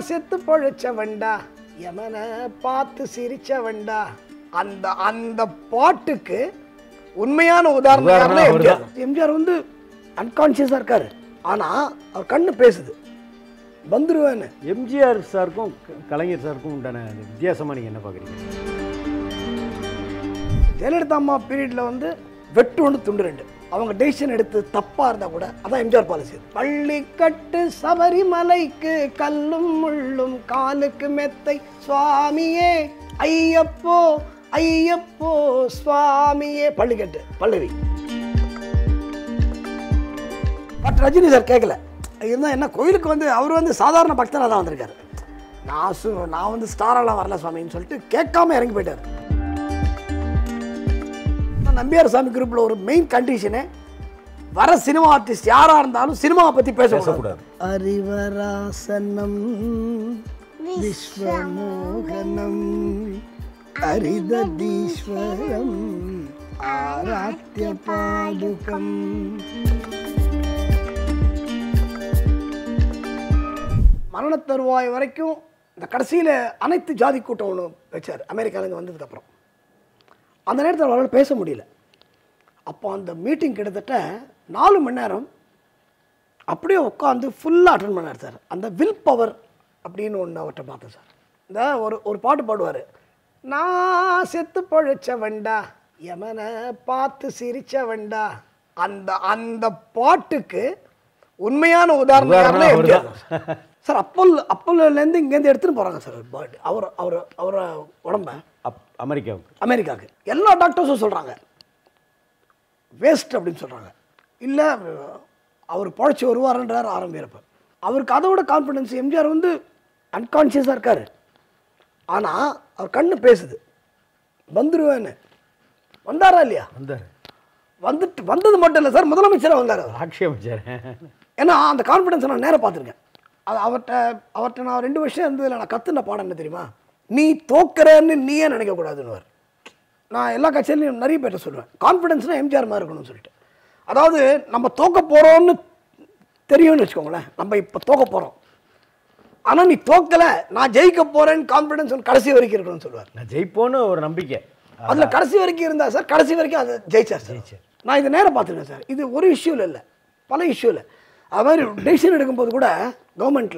செத்து பொழைச்சவன்டா யமனை பார்த்து சிரிச்சவன்டா அந்த அந்த பாட்டுக்கு உண்மையான உதாரணம் உதாரணம் யாருன்னா அவர்தான். எம்ஜிஆர் எம்ஜிஆர் வந்து அன்கான்சியஸாக இருக்காரு ஆனா அவர் கண்ணு பேசுது வந்துருவேன்னு எம்ஜிஆர் சாருக்கும் க- கலைஞர் சாருக்கும் உண்டான அந்த வித்தியாசமா நீங்க என்ன பாக்குறீங்க ஜெயலலிதா அம்மா பீரியட்ல வந்து வெட்டு ஒன்று துண்டு ரெண்டு அவங்க டெசிஷன் எடுத்து தப்பா இருந்தா கூட அதான் எம்ஜிஆர் பாலிசி பள்ளிக்கட்டு சபரிமலைக்கு கல்லும் முள்ளும் காலுக்கு மெத்தை சுவாமியே ஐயப்போ ஐயப்போ சுவாமியே பள்ளிக்கட்டு பல்லவி பட் ரஜினி சார் கேட்கல இருந்தால் என்ன கோயிலுக்கு வந்து அவர் வந்து சாதாரண பக்தராக தான் வந்திருக்காரு நான் சு நான் வந்து ஸ்டாரெல்லாம் வரல சுவாமின்னு சொல்லிட்டு கேட்காம இறங்கி போயிட்டார் நான் நம்பியார் சாமி குரூப்பில் ஒரு மெயின் கண்டிஷனு வர சினிமா ஆர்டிஸ்ட் யாராக இருந்தாலும் சினிமாவை பற்றி பேசக்கூடாது பேசக்கூடாது. அறிவராசனம் விஸ்வமோகனம் அரிதீஸ்வரம் ஆராத்திய பாதுகம் மரண தருவாய் வரைக்கும் இந்த கடைசியில் அனைத்து ஜாதி கூட்டம் ஒன்று வச்சார் அமெரிக்காலேருந்து வந்ததுக்கப்புறம் அந்த நேரத்தில் அவரால் பேச முடியல அப்போ அந்த மீட்டிங் கிட்டத்தட்ட நாலு மணி நேரம் அப்படியே உட்காந்து ஃபுல்லாக அட்டன் பண்ணார் சார் அந்த வில் பவர் அப்படின்னு ஒன்று அவர்கிட்ட பார்த்தேன் சார் இந்த ஒரு ஒரு பாட்டு பாடுவார் நான் செத்து பொழைச்சவன்டா யமனை பார்த்து சிரிச்சவன்டா அந்த அந்த பாட்டுக்கு உண்மையான உதாரணம் உதாரணம் யாருன்னா எம்ஜிஆர் அவர்தான். தான். சார் அப்பல் அப்பல்லேருந்து இங்கேருந்து எடுத்துன்னு போகிறாங்க சார் பாடி அவர் அவர் அவரை உடம்ப அப் அமெரிக்காவுக்கு அமெரிக்காவுக்கு எல்லா டாக்டர்ஸும் சொல்கிறாங்க வேஸ்ட் அப்படின்னு சொல்கிறாங்க இல்லை அவர் பொழைச்சி வருவாருன்றார் ஆரம்பிக்கிறப்ப அவருக்கு அதை விட கான்ஃபிடன்ஸ் எம்ஜிஆர் வந்து அன்கான்ஷியஸாக இருக்கார் ஆனால் அவர் கண்ணு பேசுது வந்துருவேன்னு வந்தாரா இல்லையா வந்தார் வந்துட்டு வந்தது மட்டும் இல்லை சார் முதலமைச்சராக வந்தார் அவர் ஆட்சி அமைச்சர் ஏன்னா அந்த கான்ஃபிடன்ஸ் நான் நேராக பார்த்துருக்கேன் அது அவர்கிட்ட அவர்கிட்ட நான் ரெண்டு வருஷம் இருந்ததில் நான் கற்றுன பாடம் என்ன தெரியுமா நீ தோக்குறன்னு நீயே நினைக்கக்கூடாதுன்னு நான் எல்லா கட்சியிலையும் நிறைய பேர்ட்ட சொல்லுவேன் கான்ஃபிடன்ஸ்னால் எம்ஜிஆர் மாதிரி இருக்கணும்னு சொல்லிட்டு அதாவது நம்ம தோக்க போகிறோம்னு தெரியும்னு வச்சுக்கோங்களேன் நம்ம இப்போ தோக்க போகிறோம் ஆனால் நீ தோக்கலை நான் ஜெயிக்க போகிறேன்னு கான்ஃபிடன்ஸ் கடைசி வரைக்கும் இருக்கணும்னு சொல்லுவார் நான் ஜெயிப்போன்னு ஒரு நம்பிக்கை அதில் கடைசி வரைக்கும் இருந்தா சார் கடைசி வரைக்கும் அது ஜெயிச்சார் சார் நான் இதை நேரம் பார்த்துருக்கேன் சார் இது ஒரு இஷ்யூவில் இல்லை பல இஷ்யூவில் அது மாதிரி டெசிஷன் எடுக்கும்போது கூட கவர்மெண்ட்டில்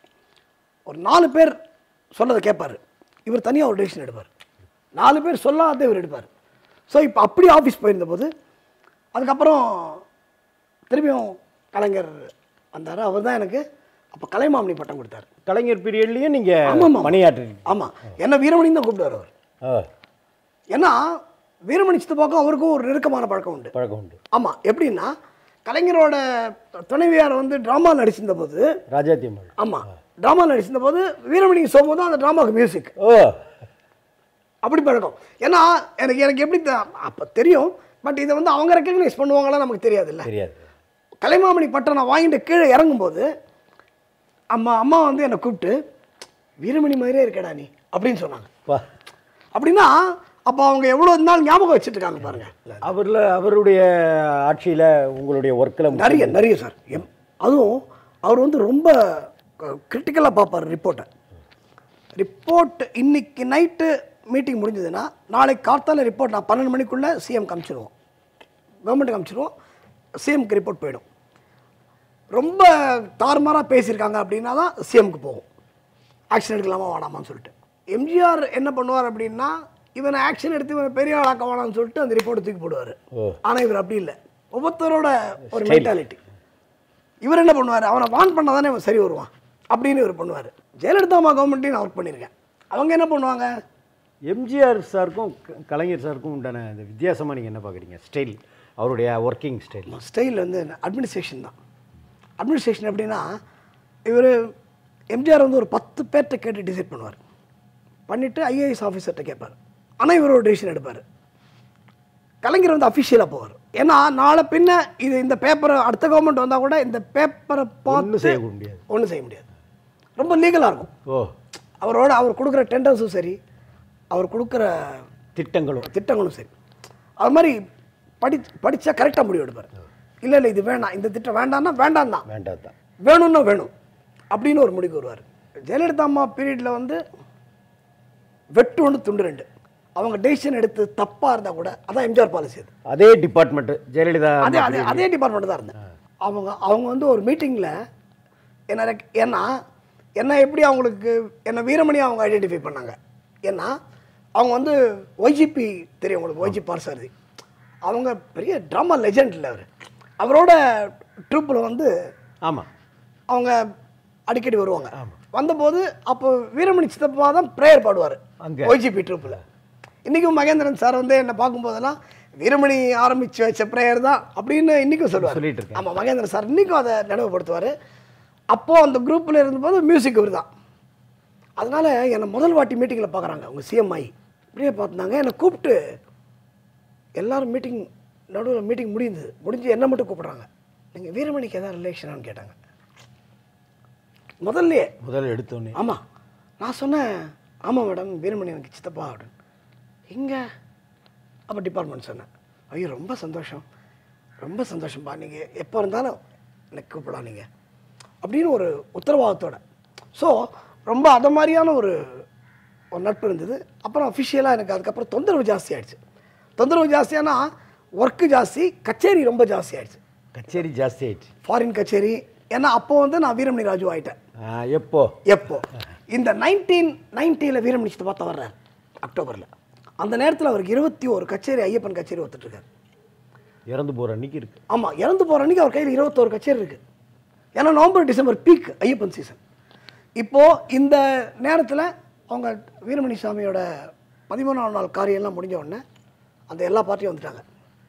ஒரு நாலு பேர் சொல்லதை கேட்பார் இவர் தனியாக ஒரு டெசிஷன் எடுப்பார் நாலு பேர் சொல்லாத இவர் எடுப்பார் ஸோ இப்போ அப்படி ஆஃபீஸ் போயிருந்தபோது அதுக்கப்புறம் திரும்பியும் கலைஞர் வந்தார் அவர் தான் எனக்கு அப்போ கலைமாமணி பட்டம் கொடுத்தாரு கலைஞர் பீரியட்லயும் நீங்க ஆமாம் பணியாற்றுறீங்க ஆமாம் என்ன வீரமணின்னு தான் கூப்பிடுவார் அவர் ஆ, ஏன்னா வீரமணி சித்தப்பாக்கும் அவருக்கும் ஒரு நெருக்கமான பழக்கம் உண்டு பழக்கம் உண்டு ஆமாம் எப்படின்னா கலைஞரோட துணைவியார் வந்து ட்ராமா நடிச்சிருந்த போது ராஜாத்தி அம்மாள் ஆமாம் ட்ராமா நடிச்சிருந்த போது வீரமணி சொல்லும்போது அந்த ட்ராமாவுக்கு மியூசிக் ஓ அப்படி பழக்கம் ஏன்னா எனக்கு எனக்கு எப்படி அப்போ தெரியும் பட் இதை வந்து அவங்க ரெக்கக்னைஸ் பண்ணுவாங்களா நமக்கு தெரியாதுல்ல தெரியாது கலைமாமணி பட்டம் நான் வாங்கிட்டு கீழே இறங்கும்போது அம்மா அம்மா வந்து என்னை கூப்பிட்டு வீரமணி மாதிரியே இருக்கடா நீ அப்படின்னு சொன்னாங்க வா அப்படின்னா அப்போ அவங்க எவ்வளோ நாள் ஞாபகம் வச்சுட்டு இருக்காங்க பாருங்க அவர்ல அவருடைய ஆட்சியில உங்களுடைய ஒர்க்கில் நிறைய நிறைய சார் எம் அதுவும் அவர் வந்து ரொம்ப கிரிட்டிக்கலாக பார்ப்பார் ரிப்போர்ட்டை ரிப்போர்ட் இன்னைக்கு நைட்டு மீட்டிங் முடிஞ்சதுன்னா நாளைக்கு கார்த்தால ரிப்போர்ட் நான் பன்னெண்டு மணிக்குள்ளே சிஎம் காமிச்சிருவோம் கவர்மெண்ட்டுக்கு காமிச்சிருவோம் சிஎம்க்கு ரிப்போர்ட் போயிடும் ரொம்ப தாறுமாறாக பேசியிருக்காங்க அப்படின்னா தான் சிஎம்க்கு போகும் ஆக்ஷன் எடுக்கலாமா வேணாமான்னு சொல்லிட்டு எம்ஜிஆர் என்ன பண்ணுவார் அப்படின்னா இவனை ஆக்ஷன் எடுத்து இவனை பெரிய ஆளாக்க வேணாம்னு சொல்லிட்டு அந்த ரிப்போர்ட்டை தூக்கி போடுவார் ஓ. ஆனால் இவர் அப்படி இல்லை ஒவ்வொருத்தரோட ஒரு மென்டாலிட்டி இவர் என்ன பண்ணுவார் அவனை வான் பண்ணால் தானே இவன் சரி வருவான் அப்படின்னு இவர் பண்ணுவார் ஜெயலலிதா அம்மா கவர்மெண்ட்டையும் நான் ஒர்க் பண்ணியிருக்கேன் அவங்க என்ன பண்ணுவாங்க எம்ஜிஆர் சாருக்கும் க- கலைஞர் சாருக்கும் உண்டான அந்த வித்தியாசமா நீங்க என்ன பார்க்குறீங்க ஸ்டைல் அவருடைய ஒர்க்கிங் ஸ்டைல் ஸ்டைல் வந்து அட்மினிஸ்ட்ரேஷன் தான் அட்மினிஸ்ட்ரேஷன் எப்படின்னா இவர் எம்ஜிஆர் வந்து ஒரு பத்து பேர்கிட்ட கேட்டு டிசைட் பண்ணுவார் பண்ணிவிட்டு ஐஏஎஸ் ஆஃபீஸர்கிட்ட கேட்பார் ஆனால் இவர் ஒரு டிசிஷன் எடுப்பார் கலைஞர் வந்து அஃபிஷியலாக போவார் ஏன்னா நாளை பின்ன இது இந்த பேப்பரை அடுத்த கவர்மெண்ட் வந்தால் கூட இந்த பேப்பரை ஒன்றும் பார்த்து செய்ய முடியாது ஒன்றும் செய்ய முடியாது ரொம்ப லீகலாக இருக்கும் ஓ அவரோட அவர் கொடுக்குற டெண்டர்ஸும் சரி அவர் கொடுக்குற திட்டங்களும் திட்டங்களும் சரி அது மாதிரி படி படித்தா கரெக்டாக முடிவு எடுப்பார் இல்லை இல்லை இது வேணாம் இந்த திட்டம் வேண்டாம்னா வேண்டாம் தான் வேண்டாம் தான் வேணும்னா வேணும் அப்படின்னு ஒரு முடிவுக்கு வருவார் ஜெயலலிதா அம்மா பீரியடில் வந்து வெட்டு ஒன்று துண்டு ரெண்டு அவங்க டெசிஷன் எடுத்து தப்பாக இருந்தால் கூட அதான் எம்ஜிஆர் பாலிசி அது அதே டிபார்ட்மெண்ட் ஜெயலலிதா அதே அதே அதே டிபார்ட்மெண்ட் தான் இருந்தேன் அவங்க அவங்க வந்து ஒரு மீட்டிங்கில் என்ன ரெக்- ஏன்னா என்ன எப்படி அவங்களுக்கு என்ன வீரமணி அவங்க ஐடென்டிஃபை பண்ணாங்க ஏன்னா அவங்க வந்து ஒய்ஜிபி தெரியும் உங்களுக்கு ஒய்ஜி பார்சாரதி அவங்க பெரிய ட்ராமா லெஜெண்ட் இல்லை அவர் அவரோட ட்ரூப்பில் வந்து ஆமாம் அவங்க அடிக்கடி வருவாங்க வந்தபோது அப்போ வீரமணி சித்தப்பா தான் ப்ரேயர் பாடுவார் அங்க. ஒய்ஜிபி ட்ரூப்பில் இன்றைக்கும் மகேந்திரன் சார் வந்து என்னை பார்க்கும்போதெல்லாம் வீரமணி ஆரம்பிச்சு வச்ச ப்ரேயர் தான் அப்படின்னு இன்றைக்கும் சொல்லுவார் சொல்லிட்டு இருக்கேன். ஆமாம் மகேந்திரன் சார் இன்றைக்கும் அதை நினைவுபடுத்துவார் அப்போது அந்த குரூப்பில் இருந்தபோது மியூசிக் இவர் தான் அதனால் என்னை முதல் வாட்டி மீட்டிங்கில் பார்க்குறாங்க அவங்க சிஎம்ஐ இப்படியே பார்த்துனாங்க என்னை கூப்பிட்டு எல்லாரும் மீட்டிங் நடுவில் மீட்டிங் முடிந்தது முடிஞ்சு என்ன மட்டும் கூப்பிட்றாங்க நீங்கள் வீரமணிக்கு எதாவது ரிலேஷனான்னு கேட்டாங்க முதல்லயே முதல்ல எடுத்தோன்னே ஆமாம் நான் சொன்னேன் ஆமாம் மேடம் வீரமணி எனக்கு சித்தப்பா அப்படின்னு எங்கே அப்போ டிபார்ட்மெண்ட் சொன்னேன் ஐயோ ரொம்ப சந்தோஷம் ரொம்ப சந்தோஷம்ப்பா நீங்கள் எப்போ இருந்தாலும் எனக்கு கூப்பிடலாம் நீங்கள் அப்படின்னு ஒரு உத்தரவாதத்தோட ஸோ ரொம்ப அது மாதிரியான ஒரு ஒரு நட்பு இருந்தது அப்புறம் அஃபிஷியலாக எனக்கு அதுக்கப்புறம் தொந்தரவு ஜாஸ்தி ஆயிடுச்சு தொந்தரவு ஜாஸ்தியானா ஒர்க்கு ஜாஸ்தி கச்சேரி ரொம்ப ஜாஸ்தி ஆயிடுச்சு கச்சேரி ஜாஸ்தி ஆயிடுச்சு ஃபாரின் கச்சேரி ஏன்னா அப்போ வந்து நான் வீரமணி ராஜு ஆயிட்டேன் ஆ, எப்போ எப்போ இந்த நைன்டீன் நைன்ட்டியில் வீரமணி சித்தப்பா வர்றார் அக்டோபரில் அந்த நேரத்தில் அவருக்கு இருபத்தி ஒரு கச்சேரி ஐயப்பன் கச்சேரி ஒத்துட்ருக்காரு இறந்து போகிற அன்னைக்கு இருக்கு ஆமாம் இறந்து போகிற அன்றைக்கி அவர் கையில் இருபத்தோரு கச்சேரி இருக்குது ஏன்னா November December peak Ayyappan season இப்போது இந்த நேரத்தில் அவங்க வீரமணி சாமியோட பதிமூணாம் நாள் காரியம்லாம் முடிஞ்ச உடனே அந்த எல்லா பார்ட்டியும் வந்துட்டாங்க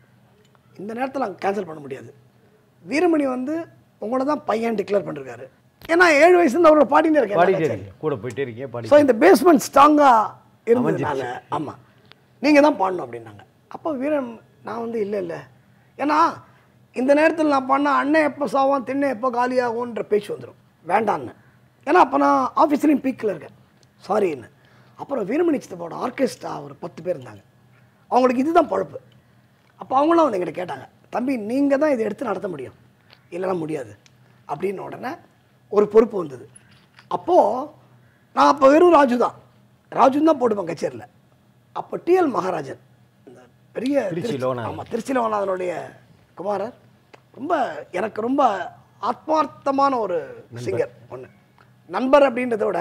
இந்த நேரத்தில் நாங்கள் கேன்சல் பண்ண முடியாது வீரமணி வந்து உங்களோட தான் பையன் டிக்ளேர் பண்ணிருக்காரு ஏன்னா ஏழு வயசுலேருந்து அவரோட பாடினே இருக்கேன் பாடிட்டே இருக்கீங்க கூட போயிட்டே இருக்கீங்க பாடி ஸோ இந்த பேஸ்மெண்ட் ஸ்ட்ராங்காக இருந்ததுனால ஆமாம் நீங்கள் தான் பாடணும் அப்படின்னாங்க அப்போ வீரன் நான் வந்து இல்லை இல்லை ஏன்னா இந்த நேரத்தில் நான் பாடினா அண்ணன் எப்போ சாவான் திண்ணை எப்போ காலியாகும்ன்ற பேச்சு வந்துடும் வேண்டான்னு ஏன்னா அப்போ நான் ஆஃபீஸ்லேயும் பீக்கில் இருக்கேன் சாரின்னு அப்புறம் வீரமணி சித்தப்போட ஆர்கெஸ்ட்ரா ஒரு பத்து பேர் இருந்தாங்க அவங்களுக்கு இதுதான் பழப்பு அப்போ அவங்களும் வந்து எங்கிட்ட கேட்டாங்க தம்பி நீங்கள் தான் இதை எடுத்து நடத்த முடியும் இல்லைன்னா முடியாது அப்படின்னு உடனே ஒரு பொறுப்பு வந்தது அப்போது நான் அப்போ வெறும் ராஜு தான் ராஜுன்னு தான் போட்டுப்பேன் கச்சேரியில் அப்போ டிஎல் மகாராஜன் இந்த பெரிய திருச்சி லோகநாதன். ஆமாம் திருச்சி லோகநாதனுடைய குமாரர் ரொம்ப எனக்கு ரொம்ப ஆத்மார்த்தமான ஒரு சிங்கர் ஒன்று நண்பர் அப்படின்றத விட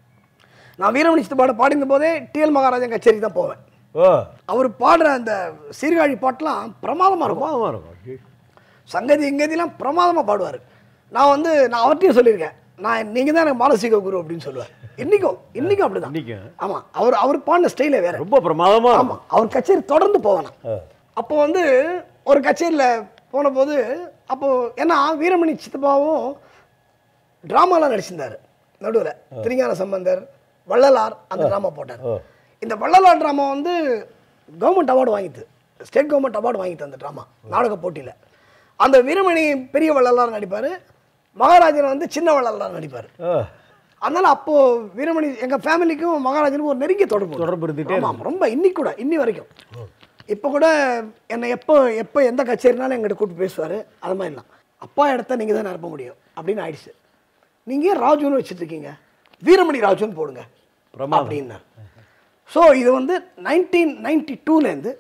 நான் வீரமணி சித்தப்பாட பாடின போதே டிஎல் மகாராஜன் கச்சேரிக்கு தான் போவேன் ஓ அவர் பாடுற அந்த சீர்காழி பாட்டெலாம் பிரமாதமாக இருக்கும் பிரமாதமாக இருக்கும் ஐயோ. சங்கதி இங்கதிலாம் பிரமாதமாக பாடுவார் நான் வந்து நான் அவர்கிட்டயும் சொல்லியிருக்கேன் நான் நீங்கள் தான் எனக்கு மானசீக குரு அப்படின்னு சொல்லுவார் இன்றைக்கும் இன்றைக்கும் அப்படி தான் இன்னைக்கும் ஆமாம் அவர் அவர் பாடின ஸ்டைலே வேறு ரொம்ப பிரமாதமாக இருக்கும் ஆமாம் அவர் கச்சேரி தொடர்ந்து போவேன் ஆ. அப்போ வந்து ஒரு கச்சேரியில் போன போது அப்போது ஏன்னா வீரமணி சித்தப்பாவும் ட்ராமாலாம் நடிச்சிருந்தார் நடுவில் திருஞான சம்பந்தர் வள்ளலார் அந்த ட்ராமா போட்டார் ஓ. இந்த வள்ளலார் ட்ராமா வந்து கவர்மெண்ட் அவார்டு வாங்கிட்டு ஸ்டேட் கவர்மெண்ட் அவார்டு வாங்கிட்டு அந்த ட்ராமா நாடக போட்டியில் அந்த வீரமணி பெரிய வள்ளலார் நடிப்பார் மகாராஜன் வந்து சின்ன வள்ளலார் நடிப்பார் ஓ அதனால அப்போ வீரமணி எங்க ஃபேமிலிக்கும் மகாராஜனுக்கும் ஒரு நெருங்கிய தொடர்பு தொடர்பு இருந்துட்டே ஆமாம் ரொம்ப இன்னி கூட இன்னி வரைக்கும் இப்போ கூட என்னை எப்போ எப்போ எந்த கச்சேரினாலும் எங்கிட்ட கூப்பிட்டு பேசுவார் அது மாதிரிலாம் அப்பா இடத்த நீங்கள் தான் நிரப்ப முடியும் அப்படின்னு ஆயிடுச்சு நீங்கள் ஏன் ராஜுன்னு வச்சுட்டு இருக்கீங்க வீரமணி ராஜுன்னு போடுங்க பிரமாதம். அப்படின்னார் ஸோ இது வந்து நைன்டீன் நைன்டி டூலேருந்து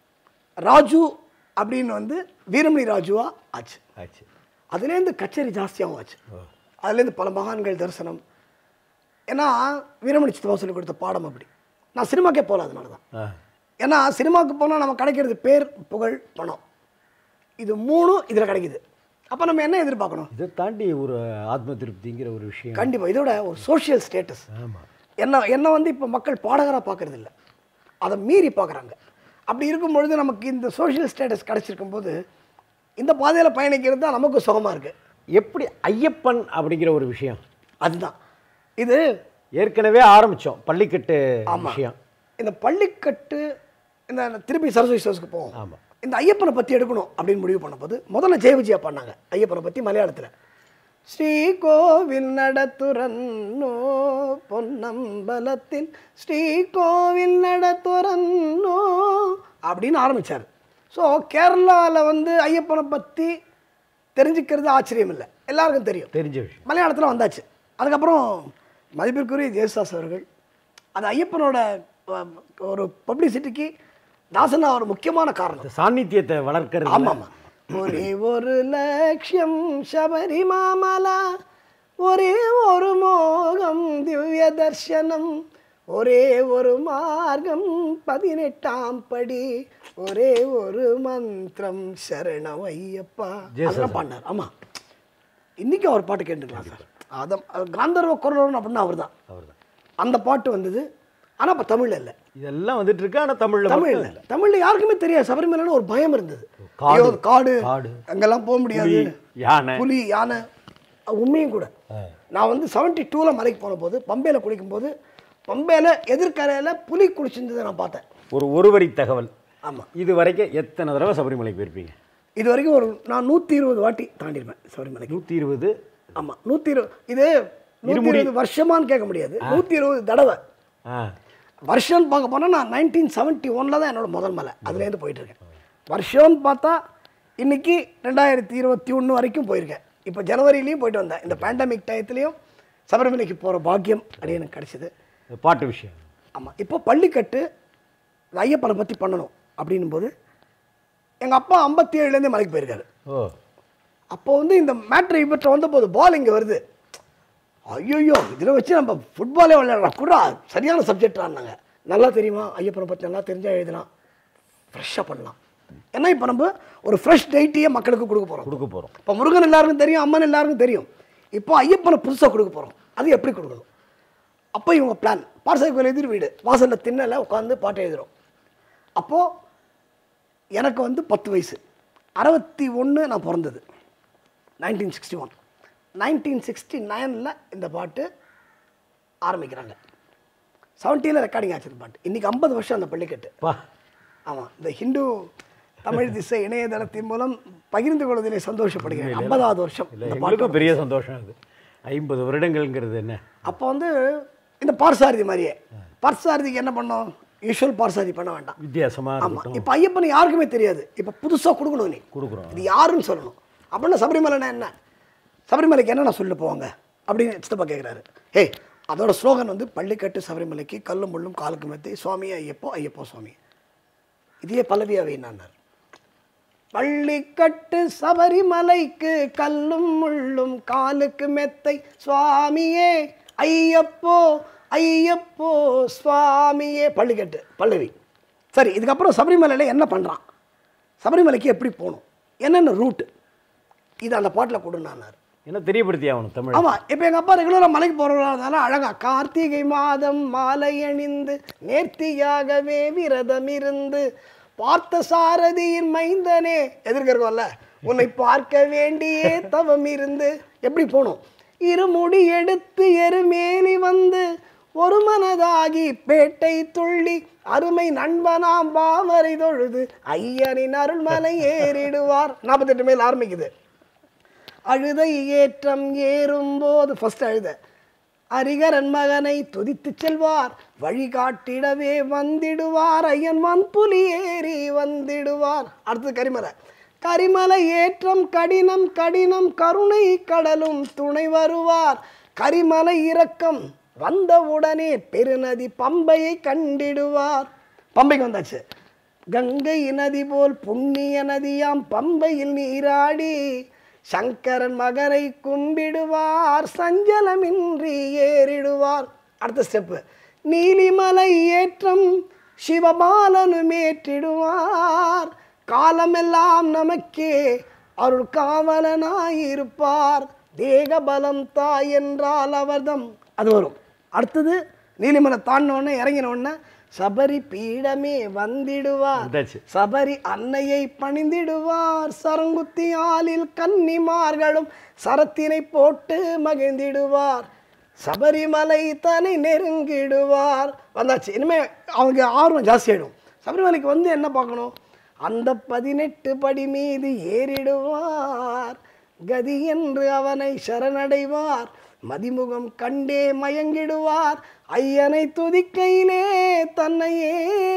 ராஜு அப்படின்னு வந்து வீரமணி ராஜுவா ஆச்சு ஆச்சு அதுலேருந்து கச்சேரி ஜாஸ்தியாகவும் ஆச்சு அதுலேருந்து பல மகான்கள் தரிசனம் ஏன்னா வீரமணி சித்தப்பா சொல்லி கொடுத்த பாடம் அப்படி நான் சினிமாக்கே போகல அதனால தான் ஆ ஏன்னா சினிமாவுக்கு போனால் நம்ம கிடைக்கிறது பேர் புகழ் பணம் இது மூணும் இதில் கிடைக்குது அப்போ நம்ம என்ன எதிர்பார்க்கணும் இதை தாண்டி ஒரு ஆத்ம திருப்திங்கிற ஒரு விஷயம் கண்டிப்பாக இதோட ஒரு சோஷியல் ஸ்டேட்டஸ் ஆமாம் என்ன என்ன வந்து இப்போ மக்கள் பாடகராக பார்க்கறது இல்ல அதை மீறி பார்க்குறாங்க அப்படி இருக்கும் பொழுது நமக்கு இந்த சோஷியல் ஸ்டேட்டஸ் கிடச்சிருக்கும் போது இந்த பாதையில் பயணிக்கிறது தான் நமக்கு சுகமாக இருக்குது எப்படி ஐயப்பன் அப்படிங்கிற ஒரு விஷயம் அதுதான் இது ஏற்கனவே ஆரம்பித்தோம் பள்ளிக்கட்டு விஷயம் இந்த பள்ளிக்கட்டு இந்த திருப்பி சரஸ்வதி ஸ்டோர்ஸ்க்கு போவோம் ஆமாம் இந்த ஐயப்பனை பற்றி எடுக்கணும் அப்படின்னு முடிவு பண்ணும்போது முதல்ல ஜெய விஜயா பண்ணாங்க ஐயப்பனை பற்றி மலையாளத்தில் ஸ்ரீ கோவில் நடத்துரன்னோ பொன்னம்பலத்தில் ஸ்ரீ கோவில் நடத்துரன்னோ அப்படின்னு ஆரம்பிச்சார் ஸோ கேரளாவில் வந்து ஐயப்பனை பற்றி தெரிஞ்சுக்கிறது ஆச்சரியம் இல்லை எல்லாருக்கும் தெரியும் தெரிஞ்ச விஷயம் மலையாளத்தில் வந்தாச்சு அதுக்கப்புறம் மதிப்பிற்குரிய ஜெயசுதாஸ் அவர்கள் அது ஐயப்பனோட அஹ், ஒரு பப்ளிசிட்டிக்கு தாசனா ஒரு முக்கியமான காரணம் இந்த சாநித்தியத்தை வளர்க்கறது ஆமாம் ஒரே ஒரு லட்சியம் சபரிமாமலா ஒரே ஒரு மோகம் திவ்ய தர்சனம் ஒரே ஒரு மார்க்கம் பதினெட்டாம் படி ஒரே ஒரு மந்திரம் சரணம் ஐயப்பா அதெல்லாம் பாடினார் ஆமாம் இன்னைக்கும் அவர் பாட்டு கேட்டுக்கலாம் சார் அதான் அது காந்தர்வ குரலன் அப்படின்னா அவர் தான் அவர்தான் அந்த பாட்டு வந்தது ஆனால் இப்போ தமிழில் இல்லை இதெல்லாம் வந்துட்டு இருக்கு ஆனா தமிழ்ல தமிழ் மட்டும் இல்லை தமிழ்ல யாருக்குமே தெரியாது சபரிமலைன்னு ஒரு பயம் இருந்தது காடு. ஐயோ, காடு காடு. அங்கெல்லாம் போக முடியாது புலி, யானை புலி யானை அது உண்மையும் கூட நான் வந்து செவன்ட்டி டூவில் மலைக்கு போன போது பம்பையில் குளிக்கும்போது பம்பையில் எதிர்கரையில் புலி குளிச்சிருந்ததை நான் பார்த்தேன் ஒரு ஒரு வரி தகவல் ஆமாம் இது வரைக்கும் எத்தனை தடவை சபரிமலைக்கு போயிருப்பீங்க இது வரைக்கும் ஒரு நான் நூற்றி இருபது வாட்டி தாண்டிருப்பேன் சபரிமலைக்கு நூற்றி இருபது ஆமாம் நூற்றி இருபது இது நூற்றி இருபது வருஷமான்னு கேட்க முடியாது நூற்றி இருபது தடவை ஆ வருஷம்னு பார்க்க போனால் நான் நைன்டீன் செவன்ட்டி ஒனில் தான் என்னோட முதல் மலை அதுலேருந்து போயிட்டுருக்கேன் வருஷம்னு பார்த்தா இன்னைக்கு ரெண்டாயிரத்தி இருபத்தி ஒன்று வரைக்கும் போயிருக்கேன் இப்போ ஜனவரிலையும் போயிட்டு வந்தேன் இந்த பேண்டமிக் டயத்துலேயும் சபரிமலைக்கு போகிற பாக்கியம் அப்படி எனக்கு கிடச்சிது இந்த பாட்டு விஷயம் ஆமாம் இப்போ பள்ளிக்கட்டு இந்த ஐயப்பனை பற்றி பண்ணணும் அப்படின்னும் போது எங்கள் அப்பா ஐம்பத்தி ஏழுலேருந்தே மலைக்கு போயிருக்காரு ஓ அப்போ வந்து இந்த மேட்ரு இவற்றை வந்தபோது பால் இங்கே வருது ஐயோ இதில் வச்சு நம்ம ஃபுட்பாலே விளையாடலாம் கூட சரியான சப்ஜெக்டானாங்க நல்லா தெரியுமா ஐயப்பனை பற்றி நல்லா தெரிஞ்சால் எழுதலாம் ஃப்ரெஷ்ஷாக பண்ணலாம் ஏன்னா இப்போ நம்ம ஒரு ஃப்ரெஷ் டைட்டியே மக்களுக்கு கொடுக்க போகிறோம் கொடுக்க போறோம் இப்போ முருகன் எல்லாருக்கும் தெரியும் அம்மன் எல்லாருக்கும் தெரியும் இப்போ ஐயப்பனை புதுசாக கொடுக்க போகிறோம் அது எப்படி கொடுக்கணும் அப்போ இவங்க பிளான் பார்சல் கோயில் எதிர் வீடு வாசலில் திண்ணல உட்காந்து பாட்டு எழுதுகிறோம் அப்போது எனக்கு வந்து பத்து வயசு அறுபத்தி ஒன்று நான் பிறந்தது nineteen sixty one nineteen sixty நைனில் இந்த பாட்டு ஆரம்பிக்கிறாங்க செவன்ட்டியில் ரெக்கார்டிங் ஆச்சு இந்த பாட்டு இன்றைக்கி ஐம்பது வருஷம் அந்த பள்ளிக்கட்டு பா ஆமாம் இந்த ஹிந்து தமிழ் திசை இணையதளத்தின் மூலம் பகிர்ந்து கொள்வதிலே சந்தோஷப்படுகிறேன் ஐம்பதாவது வருஷம் இல்லை இந்த பாட்டு எங்களுக்கும் பெரிய சந்தோஷம் அது ஐம்பது வருடங்கள்ங்கிறது என்ன அப்போ வந்து இந்த பார்சாரதி மாதிரியே பார்சாரதிக்கு என்ன பண்ணோம் யூஷுவல் பார்சாரதி பண்ண வேண்டாம் வித்தியாசமா ஆமாம் இருக்கட்டும் இப்போ ஐயப்பன் யாருக்குமே தெரியாது இப்போ புதுசாக கொடுக்கணும் நீ கொடுக்குறோம் இது யாருன்னு சொல்லணும் அப்படின்னா சபரிமலைனா என்ன சபரிமலைக்கு என்ன நான் சொல்ல போவாங்க அப்படின்னு சித்தப்பா கேட்குறாரு ஏய் அதோட ஸ்லோகன் வந்து பள்ளிக்கட்டு சபரிமலைக்கு கல்லும் முள்ளும் காலுக்கு மெத்தை சுவாமி ஐயப்போ ஐயப்போ சுவாமி இதையே பல்லவியாவே என்னார் பள்ளிக்கட்டு சபரிமலைக்கு கல்லும் முள்ளும் காலுக்கு மெத்தை சுவாமியே ஐயப்போ ஐயப்போ சுவாமியே பள்ளிக்கட்டு பல்லவி சரி இதுக்கப்புறம் சபரிமலையில் என்ன பண்ணுறான் சபரிமலைக்கு எப்படி போகணும் என்னென்ன ரூட்டு இது அந்த பாட்டில் கொடுனார் என்ன தெரியப்படுத்தி ஆகணும் தமிழ் ஆமாம் இப்போ எங்கள் அப்பா ரெகுலராக மலைக்கு போகிறவங்களால அழகா கார்த்திகை மாதம் மாலை அணிந்து நேர்த்தியாகவே விரதம் இருந்து பார்த்த சாரதியின் மைந்தனே எதிர்க்கிறோம்ல உன்னை பார்க்க வேண்டியே தவம் இருந்து எப்படி போகணும் இருமுடி எடுத்து எருமேலி வந்து ஒரு மனதாகி பேட்டை துள்ளி அருமை நண்பனாம் பாவரை தொழுது ஐயனின் அருள்மலை ஏறிடுவார் நாற்பத்தெட்டு மேல் ஆரம்பிக்குது அழுதை ஏற்றம் ஏறும்போது ஃபர்ஸ்ட் அழுத அரிகரன் மகனை துதித்து செல்வார் வழிகாட்டிடவே வந்திடுவார் ஐயன் மண்புலி ஏறி வந்திடுவார் அடுத்தது கரிமலை கரிமலை ஏற்றம் கடினம் கடினம் கருணை கடலும் துணை வருவார் கரிமலை இறக்கம் வந்தவுடனே பெருநதி பம்பையை கண்டிடுவார் பம்பைக்கு வந்தாச்சு கங்கை நதி போல் புண்ணிய நதியாம் பம்பையில் நீராடி சங்கரன் மகனை கும்பிடுவார் சஞ்சலமின்றி ஏறிடுவார் அடுத்த ஸ்டெப்பு நீலிமலை ஏற்றம் சிவபாலனும் ஏற்றிடுவார் காலமெல்லாம் நமக்கே அருள் காவலனாயிருப்பார் தேக பலம் தாய் என்றால் அவர்தம் அது வரும் அடுத்தது நீலிமலை தாண்டின உடனே இறங்கின உடனே சபரி பீடமே வந்திடுவார் வந்தாச்சு. சபரி அன்னையை பணிந்திடுவார் சரங்குத்தி ஆளில் கன்னிமார்களும் சரத்தினை போட்டு மகிழ்ந்திடுவார் சபரிமலை தலை நெருங்கிடுவார் வந்தாச்சு இனிமே அவங்க ஆர்வம் ஜாஸ்தியாயிடும் சபரிமலைக்கு வந்து என்ன பார்க்கணும் அந்த பதினெட்டு படி மீது ஏறிடுவார் கதி என்று அவனை சரணடைவார் மதிமுகம் கண்டே மயங்கிடுவார் ஐயனை துதிக்கையிலே தன்னையே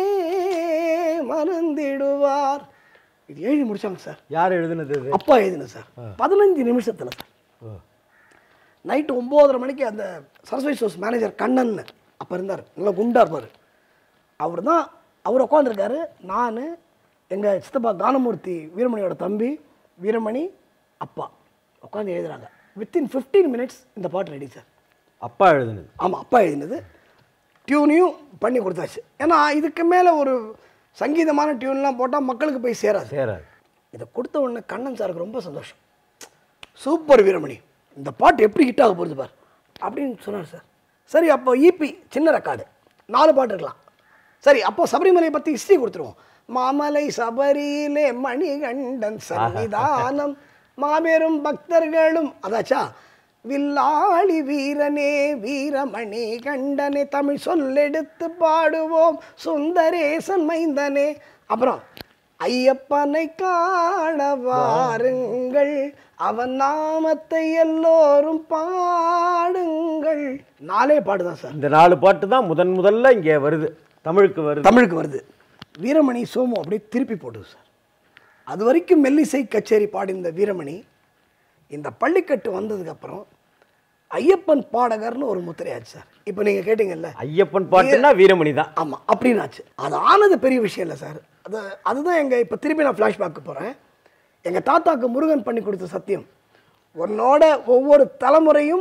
மறந்திடுவார் இது எழுதி முடிச்சாங்க சார் யார் எழுதுனது இது அப்பா எழுதின சார் பதினஞ்சு நிமிஷத்துல சார் ஓ நைட்டு ஒம்போதரை மணிக்கு அந்த சரஸ்வதி ஸ்டோர்ஸ் மேனேஜர் கண்ணன் அப்போ இருந்தார் நல்லா குண்டா இருப்பார் அவர் தான் அவர் உட்காந்துருக்காரு நான் எங்கள் சித்தப்பா கானமூர்த்தி வீரமணியோட தம்பி வீரமணி அப்பா உட்காந்து எழுதுறாங்க வித்தின் ஃபிஃப்டீன் மினிட்ஸ் இந்த பாட்டு ரெடி சார் அப்பா எழுதுனது ஆமாம் அப்பா எழுதினது டியூனையும் பண்ணி கொடுத்தாச்சு ஏன்னா இதுக்கு மேலே ஒரு சங்கீதமான டியூன்லாம் போட்டால் மக்களுக்கு போய் சேராது சேராது இதை கொடுத்த உடனே கண்ணன் சாருக்கு ரொம்ப சந்தோஷம் சூப்பர் வீரமணி இந்த பாட்டு எப்படி ஹிட் ஆக போகுது பார் அப்படின்னு சொன்னார் சார் சரி அப்போ ஈபி சின்ன ரெக்கார்டு நாலு பாட்டு இருக்கலாம் சரி அப்போ சபரிமலையை பற்றி ஹிஸ்ட்ரி கொடுத்துருவோம் மாமலை சபரியிலே மணிகண்டன் சன்னிதானம் மாபெரும் பக்தர்களும் அதாச்சா வில்லாளி வீரனே வீரமணி கண்டனே தமிழ் சொல்லெடுத்து பாடுவோம் சுந்தரேசன் மைந்தனே அப்புறம் ஐயப்பனை காண வாருங்கள் அவன் நாமத்தை எல்லோரும் பாடுங்கள் நாலே பாடுதான் சார் இந்த நாலு பாட்டு தான் முதன் முதல்ல இங்கே வருது தமிழுக்கு வருது தமிழுக்கு வருது வீரமணி சோமு அப்படியே திருப்பி போட்டுது சார் அது வரைக்கும் மெல்லிசை கச்சேரி பாடிந்த வீரமணி இந்த பள்ளிக்கட்டு வந்ததுக்கப்புறம் ஐயப்பன் பாடகர்னு ஒரு முத்திரையாச்சு சார் இப்போ நீங்கள் கேட்டீங்கல்ல ஐயப்பன் பாட்டுன்னா வீரமணி தான் ஆமாம் அப்படின்னாச்சு அது ஆனது பெரிய விஷயம் இல்லை சார் அது அதுதான் எங்கள் இப்போ திருப்பி நான் ஃப்ளாஷ்பேக்கு போகிறேன் எங்கள் தாத்தாக்கு முருகன் பண்ணி கொடுத்த சத்தியம் உன்னோட ஒவ்வொரு தலைமுறையும்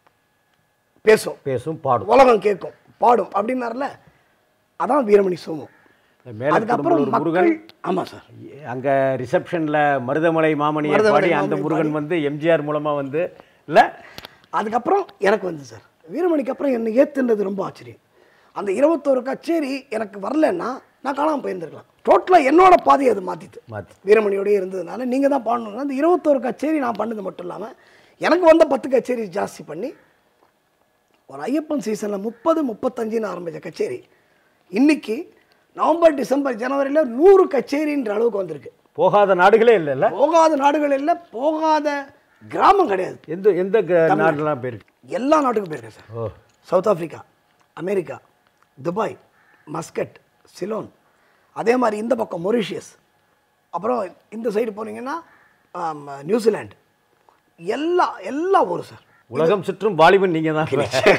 பேசும் பேசும் பாடும் உலகம் கேட்கும் பாடும் அப்படின்னார்ல அதான் வீரமணி சோமு மேல அதுக்கப்புறம் திரும்பலூர் மக்கள் முருகன் ஆமாம் சார் அங்க ரிசப்ஷன்ல மருதமலை மாமணியை மருதமலை பாடி அந்த மாமணி முருகன் வந்து எம்ஜிஆர் மூலமா வந்து இல்ல அதுக்கப்புறம் எனக்கு வந்து சார் வீரமணிக்கு அப்புறம் என்னை ஏத்துன்றது ரொம்ப ஆச்சரியம் அந்த இருபத்தோரு கச்சேரி எனக்கு வரலன்னா நான் காணாமல் போயிருந்திருக்கலாம் டோட்டலாக என்னோட பாதையை அது மாற்றிட்டு மாத்தி வீரமணியோடய இருந்ததுனால நீங்கள் தான் பாடணும் அந்த இருபத்தோரு கச்சேரி நான் பண்ணது மட்டும் இல்லாமல் எனக்கு வந்த பத்து கச்சேரி ஜாஸ்தி பண்ணி ஒரு ஐயப்பன் சீசனில் முப்பது முப்பத்தஞ்சுன்னு ஆரம்பித்த கச்சேரி இன்னைக்கு நவம்பர் டிசம்பர் ஜனவரியில் நூறு கச்சேரின்ற அளவுக்கு வந்திருக்கு போகாத நாடுகளே இல்லைல்ல போகாத நாடுகள் இல்லை போகாத கிராமம் கிடையாது எந்த எந்த க- நாடுலாம் போயிருக்கு எல்லா நாட்டுக்கும் போயிருக்கேன் சார் ஓ South Africa America Dubai Muscat Ceylon அதே மாதிரி இந்த பக்கம் மொரிஷியஸ் அப்புறம் இந்த சைடு போனீங்கன்னா ஆம், நியூசிலாந்து எல்லா எல்லா ஊரும் சார் உலகம் சுற்றும் வாலிபன் நீங்க தான்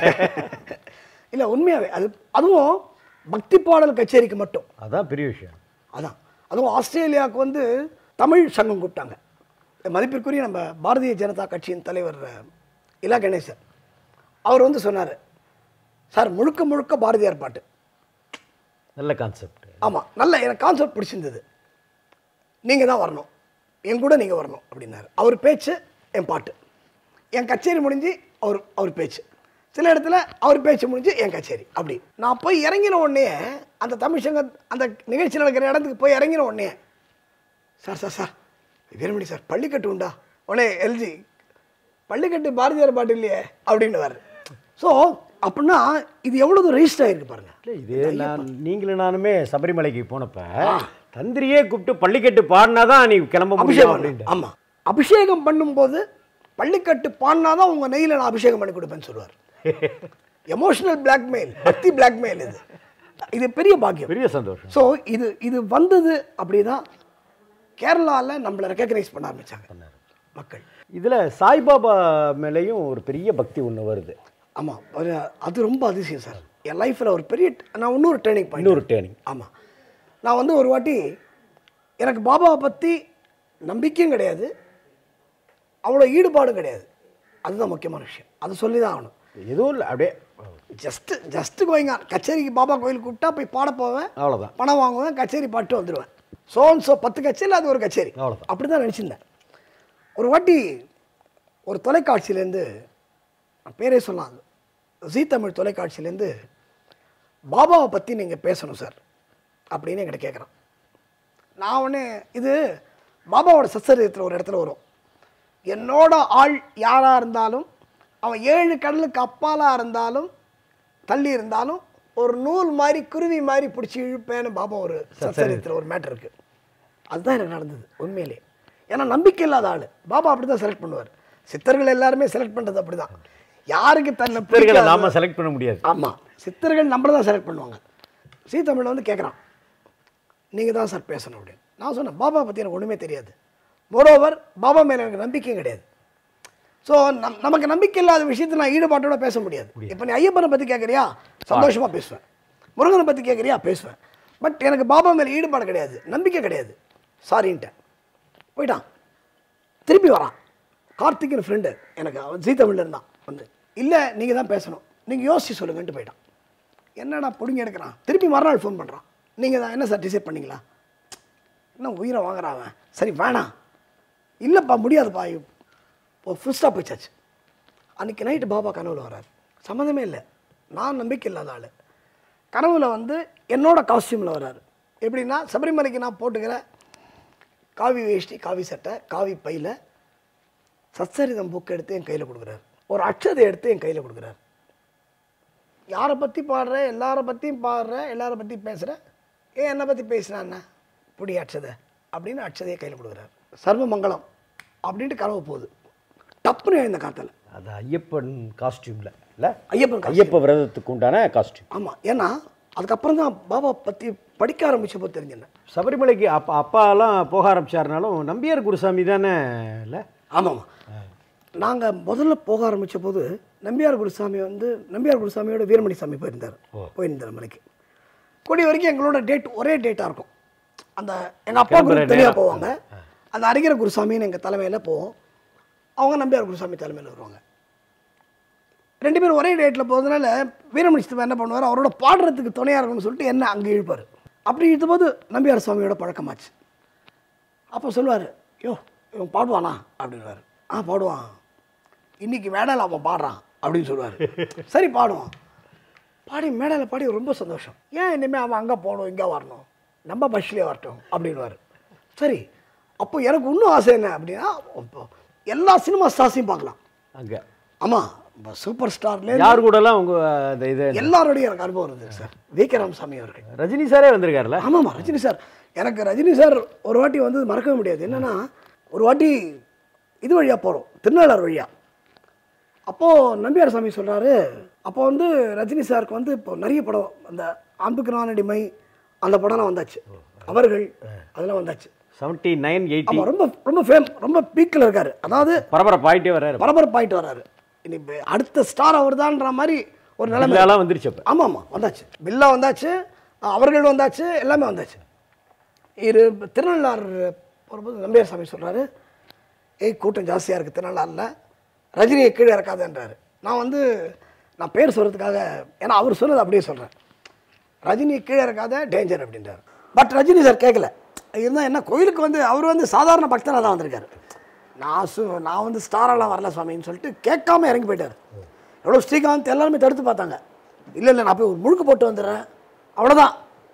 இல்லை உண்மையாகவே அது அதுவும் பக்தி பாடல் கச்சேரிக்கு மட்டும் அதான் பெரிய விஷயம் அதான் அதுவும் ஆஸ்திரேலியாவுக்கு வந்து தமிழ் சங்கம் கூப்பிட்டாங்க மதிப்பிற்குரிய நம்ம பாரதிய ஜனதா கட்சியின் தலைவர் அஹ், இலா கணேசன் அவர் வந்து சொன்னார் சார் முழுக்க முழுக்க பாரதியார் பாட்டு நல்ல கான்செப்ட் ஆமாம் நல்ல எனக்கு கான்செப்ட் பிடிச்சிருந்தது நீங்கள் தான் வரணும் என் கூட நீங்கள் வரணும் அப்படின்னாரு அவர் பேச்சு என் பாட்டு என் கச்சேரி முடிஞ்சு அவர் அவர் பேச்சு சில இடத்துல அவர் பேச்சு முடிஞ்சு என் கச்சேரி அப்படி நான் போய் இறங்கின உடனே அந்த தமிழ் சங்க அந்த நிகழ்ச்சி நடக்கிற இடத்துக்கு போய் இறங்கின உடனே sir sir sir Veeramani sir பள்ளிக்கட்டு உண்டா உடனே எல்ஜி பள்ளிக்கட்டு பாரதியார் பாட்டு இல்லையே அப்படின்னு வர்ற ஸோ அப்படின்னா இது எவ்வளவு ரெஜிஸ்டர் ஆயிருக்கு பாருங்க இல்லை இது நான் நீங்களும் நானுமே சபரிமலைக்கு போனப்ப தந்திரியே கூப்பிட்டு பள்ளிக்கட்டு பாடினாதான் நீ கிளம்ப முடியும் அபிஷேகம் அப்படின்ட்டு ஆமாம் அபிஷேகம் பண்ணும்போது பள்ளிக்கட்டு பாடினாதான் உங்கள் நெய்யில் நான் அபிஷேகம் பண்ணி கொடுப்பேன்னு சொல்லுவார் எமோஷனல் பிளாக்மெயில் பக்தி பிளாக்மெயில் இது இது பெரிய பாக்கியம் பெரிய சந்தோஷம் ஸோ இது இது வந்தது அப்படிதான் கேரளாவில் நம்மளை ரெக்கக்னைஸ் பண்ண ஆரம்பிச்சாங்க மக்கள் இதுல சாய்பாபா மேலேயும் ஒரு பெரிய பக்தி ஒண்ணு வருது ஆமாம் ஒரு அது ரொம்ப அதிசயம் சார் என் லைஃப்பில் ஒரு பெரிய நான் இன்னொரு டேர்னிங் பாயிண்ட் இன்னொரு டேர்னிங் ஆமாம் நான் வந்து ஒரு வாட்டி எனக்கு பாபாவை பற்றி நம்பிக்கையும் கிடையாது அவ்வளோ ஈடுபாடும் கிடையாது அதுதான் முக்கியமான விஷயம் அது சொல்லி தான் ஆகணும் எதுவும் இல்லை அப்படியே ஜஸ்ட்டு ஜஸ்ட்டு கோயிங்க கச்சேரிக்கு பாபா கோயிலுக்கு கூப்பிட்டா போய் பாட போவேன் அவ்வளோதான் பணம் வாங்குவேன் கச்சேரி பாட்டு வந்துடுவேன் சோன் சோ பத்து கச்சேரி அது ஒரு கச்சேரி அவ்வளவுதான். அப்படி தான் நினச்சிருந்தேன் ஒரு வாட்டி ஒரு தொலைக்காட்சியிலேருந்து பேரே சொல்லலாம் ஜீ தமிழ் தொலைக்காட்சியிலேருந்து பாபாவை பற்றி நீங்கள் பேசணும் சார் அப்படின்னு என்கிட்ட கேட்குறான் நான் ஒன்று இது பாபாவோட சச்சரித்திரம் ஒரு இடத்துல வரும் என்னோட ஆள் யாராக இருந்தாலும் அவன் ஏழு கடலுக்கு அப்பாலாக இருந்தாலும் தள்ளி இருந்தாலும் ஒரு நூல் மாதிரி குருவி மாதிரி பிடிச்சி இழுப்பேன்னு பாபா ஒரு சச்சரித்திரம் ஒரு மேட்டர் இருக்குது அதுதான் எனக்கு நடந்தது உண்மையிலே ஏன்னா நம்பிக்கை இல்லாத ஆள் பாபா அப்படி தான் செலக்ட் பண்ணுவார் சித்தர்கள் எல்லாருமே செலக்ட் பண்ணுறது அப்படி தான் யாருக்கு தன்னை சித்தர்களை பிடிக்காதோ- நாம செலக்ட் பண்ண முடியாது ஆமாம் சித்தர்கள் நம்மளை தான் செலக்ட் பண்ணுவாங்க சீ தமிழில் வந்து கேட்குறான் நீங்கள் தான் சார் பேசணும் அப்படின்னு நான் சொன்னேன் பாபா பற்றி எனக்கு ஒன்றுமே தெரியாது மோரோவர் பாபா மேலே எனக்கு நம்பிக்கையும் கிடையாது ஸோ நம் நமக்கு நம்பிக்கை இல்லாத விஷயத்தை நான் ஈடுபாட்டோட பேச முடியாது இப்போ நீ ஐயப்பனை பற்றி கேட்குறியா சந்தோஷமாக பேசுவேன் முருகனை பற்றி கேட்குறியா பேசுவேன் பட் எனக்கு பாபா மேலே ஈடுபாடு கிடையாது நம்பிக்கை கிடையாது சாரின்ட்டேன் போயிட்டான் திருப்பி வரான் கார்த்திக்னு ஃப்ரெண்டு எனக்கு அவன் ஜீ தமிழ்ல இருந்தான் வந்து இல்லை நீங்கள் தான் பேசணும் நீங்கள் யோசிச்சு சொல்லுங்கன்ட்டு போயிட்டான் என்னடா பிடிங்க எடுக்கிறான் திருப்பி மறுநாள் ஃபோன் பண்ணுறான் நீங்கள் தான் என்ன சார் டிசைட் பண்ணீங்களா என்ன உயிரை வாங்குறான் அவன் சரி வேணாம் இல்லைப்பா முடியாதுப்பா இப்போ ஃபுல் ஸ்டாப் வச்சாச்சு அன்றைக்கி நைட்டு பாபா கனவுல வராரு சம்மந்தமே இல்லை நான் நம்பிக்கை இல்லாத ஆள் கனவுல வந்து என்னோட காஸ்டியூமில் வராரு எப்படின்னா சபரிமலைக்கு நான் போட்டுக்கிற காவி வேஷ்டி காவி சட்டை காவி பையில் சச்சரிதம் புக் எடுத்து என் கையில் கொடுக்குறாரு ஒரு அட்சதை எடுத்து என் கையில் கொடுக்குறாரு யாரை பற்றி பாடுற எல்லாரை பற்றியும் பாடுற எல்லாரை பற்றி பேசுகிற ஏன் என்னை பற்றி பேசுனா என்ன இப்படி அட்சதை அப்படின்னு அட்சதையை கையில் கொடுக்குறாரு சர்வ மங்களம் அப்படின்ட்டு கனவு போகுது டப்புன்னு எழுந்த காத்தல அது ஐயப்பன் காஸ்டியூமில் இல்லை ஐயப்பன் கா- ஐயப்ப விரதத்துக்கு உண்டான காஸ்டியூம் ஆமாம் ஏன்னா அதுக்கப்புறம் தான் பாபா பற்றி படிக்க ஆரம்பிச்சப்போ தெரிஞ்சினேன் சபரிமலைக்கு அப்பா அப்பாலாம் போக ஆரம்பிச்சாருனாலும் நம்பியார் குருசாமி தானே இல்லை ஆமாம் நாங்கள் முதல்ல போக ஆரம்பித்த போது நம்பியார் குருசாமி வந்து நம்பியார் குருசாமியோட வீரமணி சாமி போயிருந்தார் போயிருந்தார் மலைக்கு கொடி வரைக்கும் எங்களோட டேட் ஒரே டேட்டாக இருக்கும் அந்த எங்கள் அப்பா கிளம்புற குரு தனியாக நேரம். போவாங்க அந்த அரிகிற குருசாமின்னு எங்கள் தலைமையில் போவோம் அவங்க நம்பியார் குருசாமி தலைமையில் வருவாங்க ரெண்டு பேரும் ஒரே டேட்டில் போகிறதுனால வீரமணி சித்தப்பா என்ன பண்ணுவார் அவரோட பாடுறதுக்கு துணையாக இருக்கணும்னு சொல்லிட்டு என்ன அங்கே இழுப்பார் அப்படி இழுத்தபோது நம்பியார் சுவாமியோட பழக்கமாச்சு அப்போ சொல்லுவார் யோ இவன் பாடுவானா அப்படின்வார் ஆ பாடுவான் இன்னைக்கு மேடையில் அவன் பாடுறான் அப்படின்னு சொல்லுவார் சரி பாடுவான் பாடி மேடையில் பாடி ரொம்ப சந்தோஷம் ஏன் இனிமேல் அவன் அங்கே போகணும் இங்கே வரணும் நம்ம பஸ்லேயே வரட்டும் அப்படின்வார் சரி அப்போ எனக்கு இன்னும் ஆசை என்ன அப்படின்னா இப்போ எல்லா சினிமா ஸ்டார்ஸையும் பார்க்கலாம் அங்கே ஆமாம் சூப்பர் ஸ்டார்லேயே யார் கூடலாம் உங்க அந்த இது எல்லாரோடையும் எனக்கு அனுபவம் இருந்தது சார் வி கே ராமசாமி அவர்கள் ரஜினி சாரே வந்திருக்காருல்ல ஆமாம்மா ரஜினி சார் எனக்கு ரஜினி சார் ஒரு வாட்டி வந்து மறக்கவே முடியாது என்னன்னா ஒரு வாட்டி இது வழியாக போகிறோம் திருநள்ளாறு வழியாக அப்போது நம்பியார் சாமி சொல்கிறாரு அப்போ வந்து ரஜினி சாருக்கு வந்து இப்போ நிறைய படம் அந்த அன்புக்கு நான் அடிமை அந்த படம்லாம் வந்தாச்சு அவர்கள் அதெல்லாம் வந்தாச்சு செவன்ட்டி நைன் எயிட்டி ஆமாம் ரொம்ப ரொம்ப ஃபேம் ரொம்ப பீக்கில் இருக்காரு அதாவது பரபரப்பாயிட்டே வர்றாரு பரபரப்பாயிட்டு வர்றாரு இனி இப்ப அடுத்த ஸ்டார் அவர்தான்ற மாதிரி ஒரு நிலைமை பில்லாலாம் வந்துருச்சு அப்போ ஆமாம் ஆமாம் வந்தாச்சு பில்லா வந்தாச்சு அவர்கள் வந்தாச்சு எல்லாமே வந்தாச்சு இரு திருநள்ளாறு போகும்போது நம்பியார் சாமி சொல்கிறாரு ஏய் கூட்டம் ஜாஸ்தியாக இருக்குது திருநள்ளாறில் ரஜினியை கீழே இறக்காதன்றாரு நான் வந்து நான் பேர் சொல்கிறதுக்காக ஏன்னா அவர் சொன்னது அப்படியே சொல்கிறேன் ரஜினியை கீழே இறக்காத டேஞ்சர் அப்படின்றார் பட் ரஜினி சார் கேட்கல இருந்தால் என்ன கோயிலுக்கு வந்து அவர் வந்து சாதாரண பக்தனாக தான் வந்திருக்காரு நான் சு நான் வந்து ஸ்டாரெல்லாம் வரல சுவாமின்னு சொல்லிட்டு கேட்காம இறங்கி போயிட்டார் எவ்வளோ ஸ்ரீகாந்த் எல்லாருமே தடுத்து பார்த்தாங்க இல்லை இல்லை நான் போய் ஒரு முழுக்கு போட்டு வந்துடுறேன் அவ்வளோதான்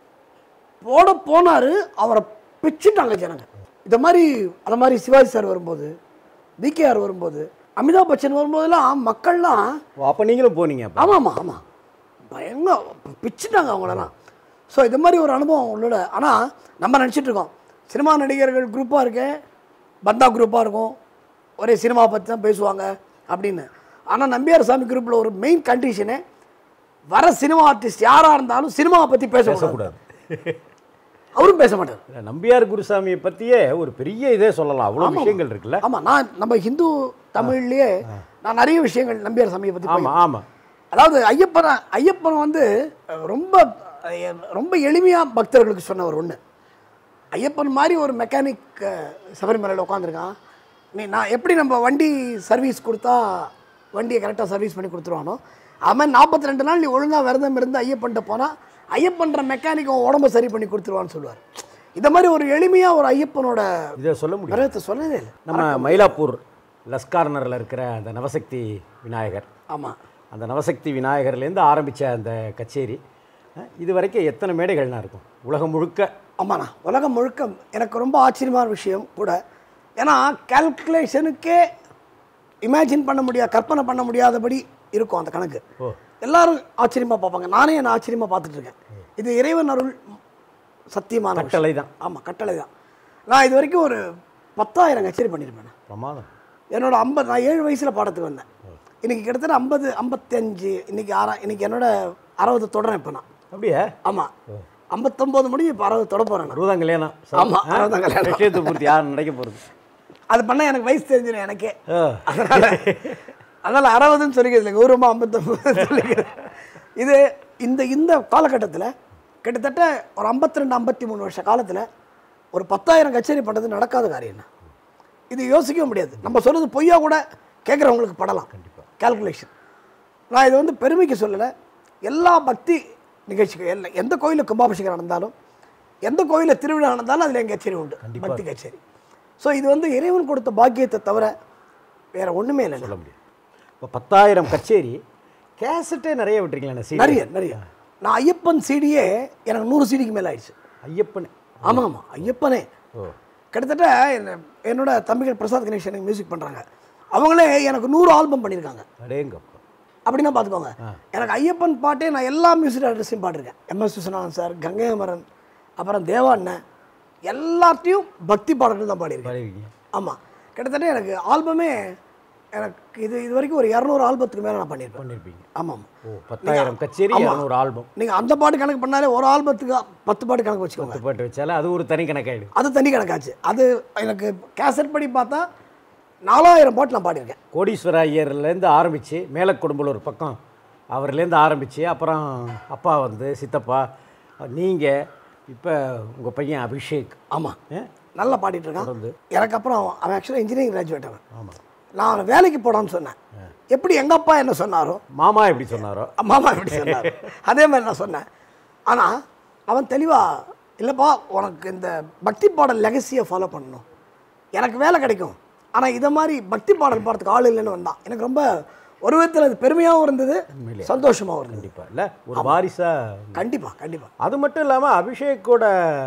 போட போனார் அவரை பிச்சுட்டாங்க ஜனங்க இந்த மாதிரி அந்த மாதிரி சிவாஜி சார் வரும்போது விகேஆர் வரும்போது அமிதாப் பச்சன் வரும்போதெல்லாம் மக்கள்லாம் அப்போ நீங்களும் போனீங்க அப்போ ஆமாம் ஆமாம் ஆமாம் பயங்க பிச்சுட்டாங்க அவங்களெல்லாம் ஸோ இது மாதிரி ஒரு அனுபவம் உள்ளோட ஆனால் நம்ம நினச்சிட்டு இருக்கோம் சினிமா நடிகர்கள் குரூப்பாக இருக்கு பந்தா குரூப்பாக இருக்கும் ஒரே சினிமா பற்றி தான் பேசுவாங்க அப்படின்னு ஆனால் நம்பியார் சாமி குரூப்பில் ஒரு மெயின் கண்டிஷனு வர சினிமா ஆர்டிஸ்ட் யாராக இருந்தாலும் சினிமாவை பற்றி பேசக்கூடாது பேசக்கூடாது அவரும் பேச மாட்டார் இல்ல, நம்பியார் குருசாமியை பற்றியே ஒரு பெரிய இதே சொல்லலாம் அவ்வளோ ஆமா. விஷயங்கள் இருக்குல்ல ஆமாம் நான் நம்ம ஹிந்து தமிழ்லேயே நான் நிறைய விஷயங்கள் நம்பியார் சாமியை பற்றி ஆமாம் ஆமாம் அதாவது ஐயப்பன் ஐயப்பன் வந்து அஹ், ரொம்ப அஹ், ரொம்ப எளிமையாக பக்தர்களுக்கு சொன்னவர் ஒன்று ஐயப்பன் மாதிரி ஒரு மெக்கானிக் சபரிமலையில் உட்காந்துருக்கான் நீ நான் எப்படி நம்ம வண்டி சர்வீஸ் கொடுத்தா வண்டியை கரெக்டாக சர்வீஸ் பண்ணி கொடுத்துருவானோ அது மாதிரி நாற்பத்தி ரெண்டு நாள் நீ ஒழுங்காக விரதம் இருந்து ஐயப்பன்ட்ட போனால் ஐயப்பன்ற மெக்கானிக் உன் உடம்ப சரி பண்ணி கொடுத்துருவான்னு சொல்லுவார் இந்த மாதிரி ஒரு எளிமையாக ஒரு ஐயப்பனோட இதை சொல்ல முடியும் விரதத்தை சொல்லவே இல்லை நம்ம மயிலாப்பூர் லஸ்கார்னரில் இருக்கிற அந்த நவசக்தி விநாயகர் ஆமாம் அந்த நவசக்தி விநாயகர்லேருந்து ஆரம்பித்த அந்த கச்சேரி அஹ், இது வரைக்கும் எத்தனை மேடைகள்னா இருக்கும் உலகம் முழுக்க ஆமாண்ணா உலகம் முழுக்க எனக்கு ரொம்ப ஆச்சரியமான விஷயம் கூட ஏன்னா கால்குலேஷனுக்கே இமேஜின் பண்ண முடியாது கற்பனை பண்ண முடியாதபடி இருக்கும் அந்த கணக்கு ஓ எல்லாரும் ஆச்சரியமாக பார்ப்பாங்க நானே என்ன ஆச்சரியமாக பார்த்துட்டு இருக்கேன் இது இறைவன் அருள் சத்தியமான விஷயம். கட்டளை தான் ஆமாம் கட்டளை தான் நான் இது வரைக்கும் ஒரு பத்தாயிரம் கச்சேரி பண்ணியிருப்பேன் பிரமாதம் என்னோட ஐம்பது நான் ஏழு வயசில் பாடத்துக்கு வந்தேன் இன்னைக்கு கிட்டத்தட்ட ஐம்பது ஐம்பத்தஞ்சு இன்னைக்கு ஆறா இன்னைக்கு என்னோட அறுபது தொடரேன் இப்போ நான் அப்படியே ஆமாம் ஐம்பத்தொம்போது முடிஞ்சு இப்போ அறுபது தொட போகிறேன் நான் அறுபதாம் கல்யாணம் ஆமா, அறுபதாம் கல்யாணம். லட்சியத்தை பூர்த்தி யார் நடக்க போகிறது அது பண்ணால் எனக்கு வயசு தெரிஞ்சிடும் எனக்கே ஆ. அதனால் அதனால் அறுபதுன்னு சொல்லிக்கிறது இல்லை கௌரவமாக ஐம்பத்தொம்பது சொல்லிக்கிறேன் இது இந்த இந்த காலகட்டத்தில் கிட்டத்தட்ட ஒரு ஐம்பத்தி ரெண்டு ஐம்பத்தி மூணு வருஷ காலத்தில் ஒரு பத்தாயிரம் கச்சேரி பண்ணுறது நடக்காத காரியம் தான் இது யோசிக்க முடியாது நம்ம சொல்றது பொய்யா கூட கேட்குறவங்களுக்கு படலாம் கால்குலேஷன் நான் இது வந்து பெருமைக்கு சொல்லலை எல்லா பக்தி நிகழ்ச்சிகள் எல்லாம் எந்த கோயிலில் கும்பாபிஷேகம் நடந்தாலும் எந்த கோயிலில் திருவிழா நடந்தாலும் அதில் என் கச்சேரி உண்டு பக்தி கச்சேரி ஸோ இது வந்து இறைவன் கொடுத்த பாக்கியத்தை தவிர வேற ஒன்றுமே இல்லை சொல்ல முடியும் இப்போ பத்தாயிரம் கச்சேரி கேசட்டே நிறைய விட்டுருக்கீங்களா சீடி நிறைய நிறைய நான் ஐயப்பன் சிடியே எனக்கு நூறு சிடிக்கு மேலே ஆயிடுச்சு ஐயப்பன் ஆமாம் ஆமாம் ஐயப்பனே ஓ கிட்டத்தட்ட என்ன- என்னோட தம்பிகள் பிரசாத் கணேஷ் எனக்கு மியூசிக் பண்ணுறாங்க அவங்களே எனக்கு நூறு ஆல்பம் பண்ணியிருக்காங்க அடேங்கப்பா அப்படின்னா பார்த்துக்கோங்க எனக்கு ஐயப்பன் பாட்டே நான் எல்லா மியூசிக் ஆர்டிஸ்டையும் பாடிருக்கேன் எம்எஸ் விஸ்வநாதன் சார் கங்கை அமரன் அப்புறம் தேவா அண்ணன் எல்லாத்தையும் பக்தி பாடல்கள் தான் பாடியிருக்கேன் பாடுவீங்க ஆமாம் கிட்டத்தட்ட எனக்கு ஆல்பமே எனக்கு இது இது வரைக்கும் ஒரு இரநூறு ஆல்பத்துக்கு மேலே நான் பண்ணியிருப்பேன் பண்ணியிருப்பீங்க ஆமாம் ஓ பத்தாயிரம் கச்சேரி இரநூறு ஆல்பம் நீங்கள் அந்த பாட்டு கணக்கு பண்ணாலே ஒரு ஆல்பத்துக்கு பத்து பாட்டு கணக்கு வச்சுக்கோங்க பத்து பாட்டு வச்சாலே அது ஒரு தனி கணக்காயிடும் அது தண்ணி கணக்காச்சு அது எனக்கு கேசட் படி பார்த்தா நாலாயிரம் பாட்டு நான் பாடியிருக்கேன் கோடீஸ்வர ஐயர்லேருந்து ஆரம்பித்து மேல ஒரு பக்கம் அவர்லேருந்து ஆரம்பித்து அப்புறம் அப்பா வந்து சித்தப்பா நீங்கள் இப்போ உங்கள் பையன் அபிஷேக் ஆமாம் ஆ? நல்லா பாடிட்டு இருக்கான் தொடர்ந்து. எனக்கு அப்புறம் அவன் ஆக்சுவலாக இன்ஜினியரிங் கிராஜுவேட் அவன் ஆமாம் நான் அவனை வேலைக்கு போடான்னு சொன்னேன் எப்படி எங்கள் அப்பா என்ன சொன்னாரோ மாமா எப்படி சொன்னாரோ மாமா எப்படி சொன்னார் அதே மாதிரி நான் சொன்னேன் ஆனால் அவன் தெளிவாக இல்லைப்பா உனக்கு இந்த பக்தி பாடல் லெகசியை ஃபாலோ பண்ணணும் எனக்கு வேலை கிடைக்கும் ஆனால் இதை மாதிரி பக்தி பாடல் பாடுறதுக்கு ஆள் இல்லைன்னு வந்தான் எனக்கு ரொம்ப ஒரு விதத்தில் அது பெருமையாகவும் இருந்தது சந்தோஷமாகவும் இருந்தது கண்டிப்பாக இல்லை ஒரு வாரிசாக கண்டிப்பாக கண்டிப்பாக அது மட்டும் இல்லாமல் அபிஷேக்கோட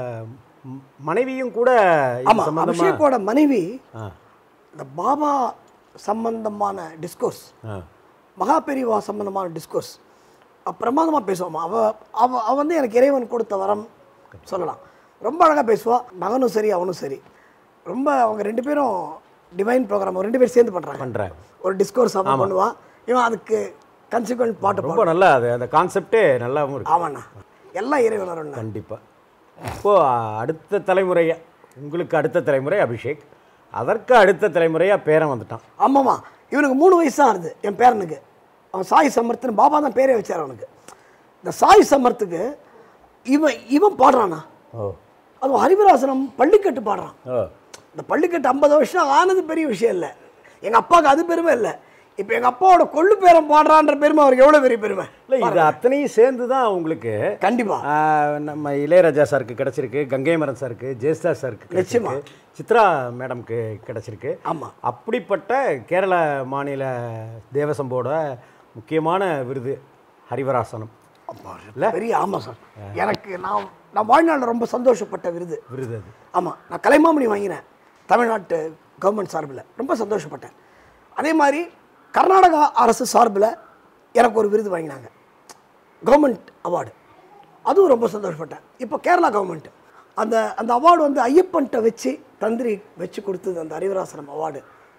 ம், மனைவியும் கூட இது ஆமாம் சம்பந்தமா அபிஷேக்கோட மனைவி ஆ இந்த பாபா சம்பந்தமான டிஸ்கோர்ஸ் ஆ மகா பெரிவா சம்பந்தமான டிஸ்கோர்ஸ் பிரமாதமாக பேசுவாமா அவ அவ அவ வந்து எனக்கு இறைவன் கொடுத்த வரம் சொல்லலாம் ரொம்ப அழகாக பேசுவா மகனும் சரி அவனும் சரி ரொம்ப அவங்க ரெண்டு பேரும் டிவைன் ப்ரோக்ராம் ரெண்டு பேரும் சேர்ந்து பண்ணுறாங்க பண்ணுறாங்க ஒரு டிஸ்கோர்ஸ் அவன் பண்ணுவா இவன் அதுக்கு கன்சிக்வன்ட் பாட்டு ரொம்ப நல்லா அது அந்த கான்செப்டே நல்லாவும் இருக்கு ஆமாண்ணா எல்லாம் இறைவன் அருள்ண்ணா. கண்டிப்பாக இப்போது அடுத்த தலைமுறை உங்களுக்கு அடுத்த தலைமுறை அபிஷேக் அதற்கு அடுத்த தலைமுறையாக பேரன் வந்துட்டான் ஆமாம்மா இவனுக்கு மூணு வயசு தான் ஆகுது என் பேரனுக்கு அவன் சாய் சமர்த்துன்னு பாபா தான் பேரே வச்சார் அவனுக்கு இந்த சாய் சமர்த்துக்கு இவன் இவன் பாடுறானா ஓ அதுவும் ஹரிவராசனம் பள்ளிக்கட்டு பாடுறான் ஓ இந்த பள்ளிக்கட்டு ஐம்பது வருஷம் ஆனது பெரிய விஷயம் இல்லை எங்கள் அப்பாவுக்கு அது பெருமை இல்லை இப்போ எங்கள் அப்பாவோட கொள்ளு பேரன் பாடுறான்ற பெருமை அவருக்கு எவ்வளோ பெரிய பெருமை இல்லை இது அத்தனையும் சேர்ந்து தான் உங்களுக்கு கண்டிப்பாக ஆ, நம்ம இளையராஜா சாருக்கு கிடச்சிருக்கு கங்கைமரன் சாருக்கு ஜெயஸ்தா சாருக்கு நிச்சயமா. கிடைச்சிருக்கு சித்ரா மேடம்க்கு கிடச்சிருக்கு ஆமாம் அப்படிப்பட்ட கேரள மாநில தேவசம்போட முக்கியமான விருது ஹரிவராசனம் இல்ல? பெரிய ஆமாம் சார் எனக்கு நான் நான் வாழ்நாளில் ரொம்ப சந்தோஷப்பட்ட விருது விருது அது ஆமாம் நான் கலைமாமணி வாங்கினேன் தமிழ்நாட்டு கவர்மெண்ட் சார்பில் ரொம்ப சந்தோஷப்பட்டேன் அதே மாதிரி கர்நாடகா அரசு சார்பில் எனக்கு ஒரு விருது வாங்கினாங்க கவர்மெண்ட் அவார்டு அதுவும் ரொம்ப சந்தோஷப்பட்டேன் இப்போ கேரளா கவர்மெண்ட் அந்த அந்த அவார்டு வந்து ஐயப்பன்ட்ட வச்சு தந்திரி வச்சு கொடுத்தது அந்த அறிவராசனம் அவார்டு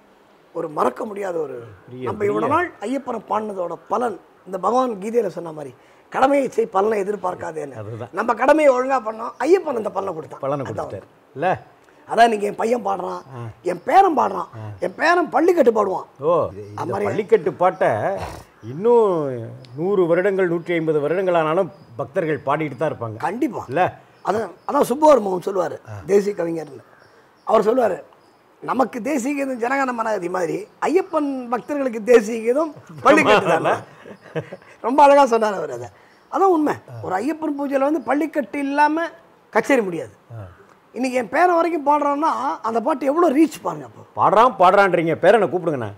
ஒரு மறக்க முடியாத ஒரு நம்ம இவ்வளோ நாள் ஐயப்பனை பாடினதோட பலன் இந்த பகவான் கீதையில் சொன்ன மாதிரி கடமையை செய் பலனை எதிர்பார்க்காதேன்னு அதுதான். நம்ம கடமையை ஒழுங்கா பண்ணோம் ஐயப்பன் அந்த பலனை கொடுத்தான் பலனை அதான் கொடுத்தாரு இல்லை அதான் நீங்க என் பையன் பாடுறான் என் பேரன் பாடுறான் என் பேரன் பள்ளிக்கட்டு பாடுவான் ஓ இந்த பள்ளிக்கட்டு பாட்டை இன்னும் நூறு வருடங்கள் நூற்றி ஐம்பது வருடங்கள் ஆனாலும் பக்தர்கள் பாடிட்டு தான் இருப்பாங்க கண்டிப்பா இல்லை அதான் அதான் சுப்பவர்மன் சொல்லுவார் தேசிய கவிஞர்னு அவர் சொல்லுவார் நமக்கு தேசிய கீதம் ஜனகன மனகதி மாதிரி ஐயப்பன் பக்தர்களுக்கு தேசிய கீதம் பள்ளிக்கட்டு தானே ரொம்ப அழகா சொன்னார் அவர் அதை அதான் உண்மை ஒரு ஐயப்பன் பூஜையில் வந்து பள்ளிக்கட்டு இல்லாமல் கச்சேரி முடியாது இன்னைக்கு என் பேரன் வரைக்கும் பாடுறான்னா அந்த பாட்டு எவ்வளோ ரீச் பாருங்க அப்போ பாடுறான் பாடுறான்றீங்க பேரனை கூப்பிடுங்கண்ணா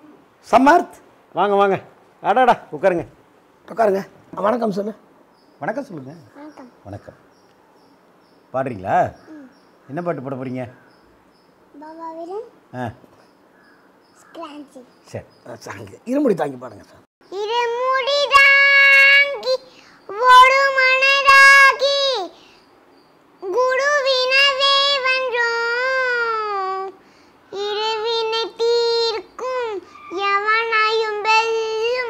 சமர்த் வாங்க வாங்க அடாடா உட்காருங்க உட்காருங்க வணக்கம் சொல்லு வணக்கம் சொல்லுங்க வணக்கம் பாடுறீங்களா என்ன பாட்டு பாட போறீங்க பாபாவிடம் ஆ ஸ்கிரான்ச்சி சரி சாங்க இருமுடி தாங்கி பாருங்க சார் இருமுடி தாங்கி ஒரு மனதாகி குருவினவே வென்றோம் இருவினை தீர்க்கும் எவனையும் வெல்லும்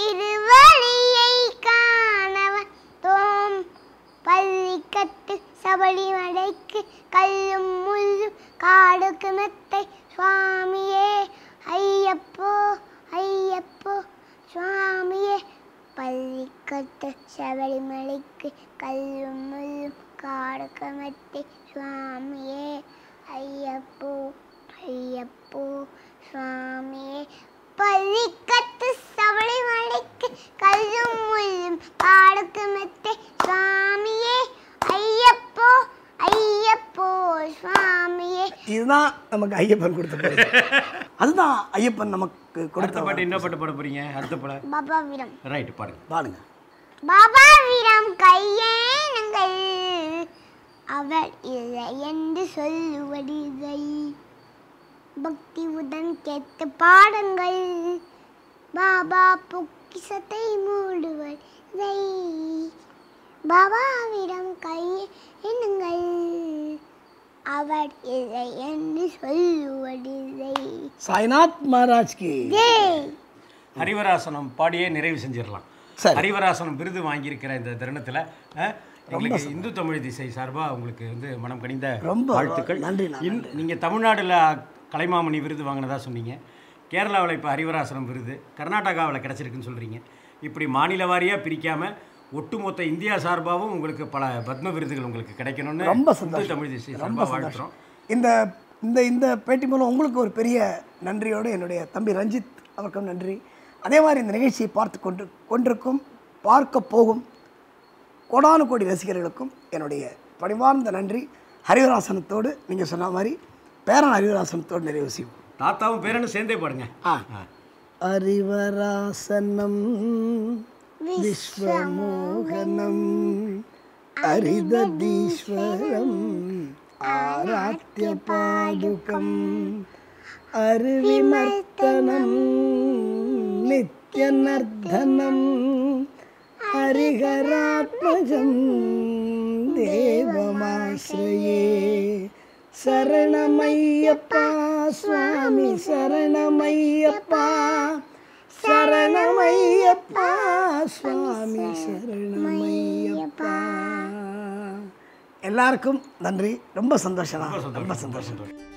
திருவழியை காணவன் தோம் பள்ளிக்கட்டு சபரிமலைக்கு கல்லும் முள்ளும் காடுக்கு மெத்தை சுவாமியே ஐயப்போ ஐயப்போ சுவாமியே பள்ளிக்கட்டு சபரிமலைக்கு கல்லும் முள்ளும் காடுக்கு மெத்தை சுவாமியே ஐயப்போ ஐயப்போ சுவாமியே பள்ளிக்கட்டு சபரிமலைக்கு கல்லும் முள்ளும் காடுக்கு மெத்தை சுவாமியே ஐயப்போ ஐயப்போ சுவாமியே இதுதான் நமக்கு ஐயப்பன் கொடுத்த பரிசு அதுதான் ஐயப்பன் நமக்கு அடுத்த கொடுத்த பாட்டு என்ன பாட்டு பாட போறீங்க அடுத்த பாட பாபா வீரம் ரைட் பாடுங்க பாடுங்க பாபா வீரம் கையேனுங்கள் அவர் இல்லை என்று சொல்லுவடிகை பக்தி உடன் கேட்டு பாடுங்கள் பாபா பொக்கிசத்தை மூடுவதை பாபாவிடம் கையேனுங்கள் அவர் இல்லை என்று சொல்லுவதில்லை சாய்நாத் மகாராஜ் கி ஜெய் ஹரிவராசனம் பாடியே நிறைவு செஞ்சிடலாம் சரி. ஹரிவராசனம் விருது வாங்கியிருக்கிற இந்த தருணத்தில் அஹ், எங்களுக்கு இந்து தமிழ் திசை சார்பாக உங்களுக்கு வந்து மனம் கனிந்த ரொம்ப வாழ்த்துக்கள் நன்றி, நன்றி. இன் நீங்கள் தமிழ்நாடுல கலைமாமணி விருது வாங்கினதா சொன்னீங்க கேரளாவில் இப்போ ஹரிவராசனம் விருது கர்நாடகாவில் கிடச்சிருக்குன்னு சொல்கிறீங்க இப்படி மாநில வாரியாக பிரிக்காமல் ஒட்டுமொத்த இந்தியா சார்பாகவும் உங்களுக்கு பல பத்ம விருதுகள் உங்களுக்கு கிடைக்கணும்னு ரொம்ப இந்து சந்தோஷம் தமிழ் திசை ரொம்ப சார்பாக சந்தோஷம் வாழ்த்துறோம் இந்த இந்த இந்த பேட்டி மூலம் உங்களுக்கு ஒரு பெரிய நன்றியோடு என்னுடைய தம்பி ரஞ்சித் அவருக்கும் நன்றி அதே மாதிரி இந்த நிகழ்ச்சியை பார்த்து கொண்டு கொண்டிருக்கும் பார்க்க போகும் கோடானு கோடி ரசிகர்களுக்கும் என்னுடைய பணிவார்ந்த நன்றி ஹரிவராசனத்தோடு நீங்கள் சொன்ன மாதிரி பேரன் ஹரிவராசனத்தோடு நிறைவு செய்வோம் தாத்தாவும் பேரனும் சேர்ந்தே பாடுங்க ஆ ஹரிவராசனம் விஸ்வமோகனம் அரிததீஸ்வரம் ஆராத்திய பாதுகம் அருவிமர்த்தனம் நித்யநர்த்தனம் ஹரிஹராத்மஜம் தேவமாஸ்ரயே சரணமையப்பா சுவாமி சரணமையப்பா சரணமையப்பா சுவாமி சரணமையப்பா எல்லாருக்கும் நன்றி ரொம்ப சந்தோஷம் ரொம்ப சந்தோஷம் சந்தோஷம்